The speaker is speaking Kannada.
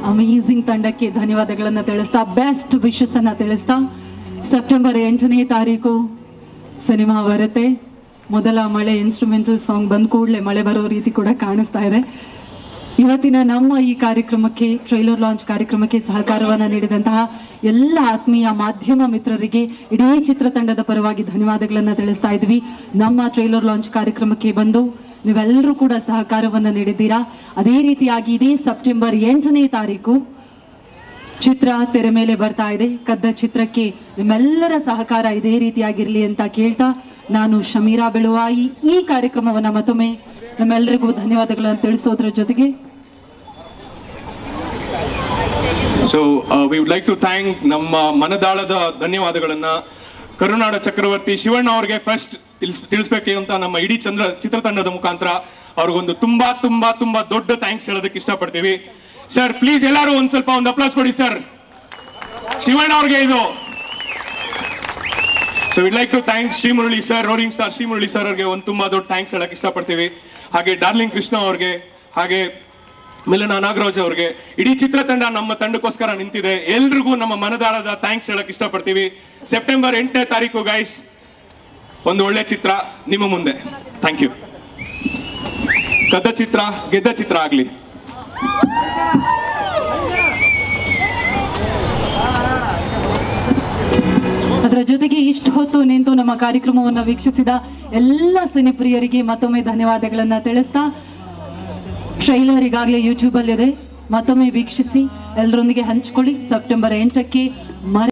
ಅಮೇಝಿಂಗ್ ತಂಡಕ್ಕೆ ಧನ್ಯವಾದಗಳನ್ನು ತಿಳಿಸ್ತಾ ಬೆಸ್ಟ್ ವಿಶಸ್ ಅನ್ನ ತಿಳಿಸ್ತಾ ಸೆಪ್ಟೆಂಬರ್ ಎಂಟನೇ ತಾರೀಕು ಸಿನಿಮಾ ಬರುತ್ತೆ ಮೊದಲ ಮಳೆ ಇನ್ಸ್ಟ್ರೂಮೆಂಟಲ್ ಸಾಂಗ್ ಬಂದ ಕೂಡಲೇ ಮಳೆ ಬರೋ ರೀತಿ ಕೂಡ ಕಾಣಿಸ್ತಾ ಇದೆ ಇವತ್ತಿನ ನಮ್ಮ ಈ ಕಾರ್ಯಕ್ರಮಕ್ಕೆ ಟ್ರೈಲರ್ ಲಾಂಚ್ ಕಾರ್ಯಕ್ರಮಕ್ಕೆ ಸಹಕಾರವನ್ನು ನೀಡಿದಂತಹ ಎಲ್ಲ ಆತ್ಮೀಯ ಮಾಧ್ಯಮ ಮಿತ್ರರಿಗೆ ಇಡೀ ಚಿತ್ರತಂಡದ ಪರವಾಗಿ ಧನ್ಯವಾದಗಳನ್ನು ತಿಳಿಸ್ತಾ ಇದ್ವಿ ನಮ್ಮ ಟ್ರೈಲರ್ ಲಾಂಚ್ ಕಾರ್ಯಕ್ರಮಕ್ಕೆ ಬಂದು ನೀವೆಲ್ಲರೂ ಕೂಡ ಸಹಕಾರವನ್ನು ನೀಡಿದ್ದೀರಾ ಅದೇ ರೀತಿಯಾಗಿ ಇದೇ ಸೆಪ್ಟೆಂಬರ್ ಎಂಟನೇ ತಾರೀಕು ಚಿತ್ರ ತೆರೆ ಮೇಲೆ ಬರ್ತಾ ಇದೆ ಕದ್ದ ಚಿತ್ರಕ್ಕೆ ನಿಮ್ಮೆಲ್ಲರ ಸಹಕಾರ ಇದೇ ರೀತಿಯಾಗಿರಲಿ ಅಂತ ಕೇಳ್ತಾ ನಾನು ಶಮೀರಾ ಬೆಳುವಾಯಿ ಈ ಕಾರ್ಯಕ್ರಮವನ್ನು ಮತ್ತೊಮ್ಮೆ ನಮ್ಮೆಲ್ಲರಿಗೂ ಧನ್ಯವಾದಗಳನ್ನು ತಿಳಿಸೋದ್ರ ಜೊತೆಗೆ so we would like to thank ನಮ್ಮ ಮನದಾಳದ ಧನ್ಯವಾದಗಳನ್ನ ಕರುನಾಡ ಚಕ್ರವರ್ತಿ ಶಿವಣ್ಣ ಅವ್ರಿಗೆ ಫಸ್ಟ್ ತಿಳಿಸ್ ತಿಳಿಸ್ಬೇಕು ಅಂತ ನಮ್ಮ ಇಡೀ ಚಂದ್ರ ಚಿತ್ರತಂಡದ ಮುಖಾಂತರ ಅವ್ರಿಗೊಂದು ತುಂಬಾ ತುಂಬಾ ತುಂಬಾ ದೊಡ್ಡ ಥ್ಯಾಂಕ್ಸ್ ಹೇಳೋದಕ್ಕೆ ಇಷ್ಟಪಡ್ತೀವಿ ಸರ್ ಪ್ಲೀಸ್ ಎಲ್ಲರೂ ಒಂದ್ ಸ್ವಲ್ಪ ಒಂದು ಅಪ್ಲಾಸ್ ಕೊಡಿ ಸರ್ ಶಿವಣ್ಣ ಅವ್ರಿಗೆ ಇದು so we'd like to thank Shri Murali sir roaring star Shri Murali sir ಅವ್ರಿಗೆ ಒಂದು ತುಂಬಾ ದೊಡ್ಡ ಥ್ಯಾಂಕ್ಸ್ ಹೇಳಕ್ ಇಷ್ಟಪಡ್ತೀವಿ ಹಾಗೆ ಡಾರ್ಲಿಂಗ್ ಕೃಷ್ಣ ಅವ್ರಿಗೆ ಹಾಗೆ ಮಿಲನ ನಾಗರಾಜ್ ಅವ್ರಿಗೆ ಇಡೀ ಚಿತ್ರತಂಡ ನಮ್ಮ ತಂಡಕ್ಕೋಸ್ಕರ ನಿಂತಿದೆ ಎಲ್ರಿಗೂ ನಮ್ಮ ಮನದಾಳದ ಥ್ಯಾಂಕ್ಸ್ ಹೇಳಕ್ ಇಷ್ಟಪಡ್ತೀವಿ ಸೆಪ್ಟೆಂಬರ್ ಎಂಟನೇ ತಾರೀಕು ಗೈಸ್ ಒಂದು ಒಳ್ಳೆ ಚಿತ್ರ ನಿಮ್ಮ ಮುಂದೆ ಥ್ಯಾಂಕ್ ಯು ಕದ್ದ ಚಿತ್ರ ಗೆದ್ದ ಚಿತ್ರ ಆಗ್ಲಿ ಅದರ ಜೊತೆಗೆ ಇಷ್ಟು ಹೊತ್ತು ನಿಂತು ನಮ್ಮ ಕಾರ್ಯಕ್ರಮವನ್ನು ವೀಕ್ಷಿಸಿದ ಎಲ್ಲ ಸಿನಿಪ್ರಿಯರಿಗೆ ಮತ್ತೊಮ್ಮೆ ಧನ್ಯವಾದಗಳನ್ನು ತಿಳಿಸ್ತಾ ಟ್ರೈಲರ್ ಈಗಾಗಲೇ ಯೂಟ್ಯೂಬಲ್ಲಿದೆ ಮತ್ತೊಮ್ಮೆ ವೀಕ್ಷಿಸಿ ಎಲ್ಲರೊಂದಿಗೆ ಹಂಚಿಕೊಳ್ಳಿ ಸೆಪ್ಟೆಂಬರ್ ಎಂಟಕ್ಕೆ ಮರೆ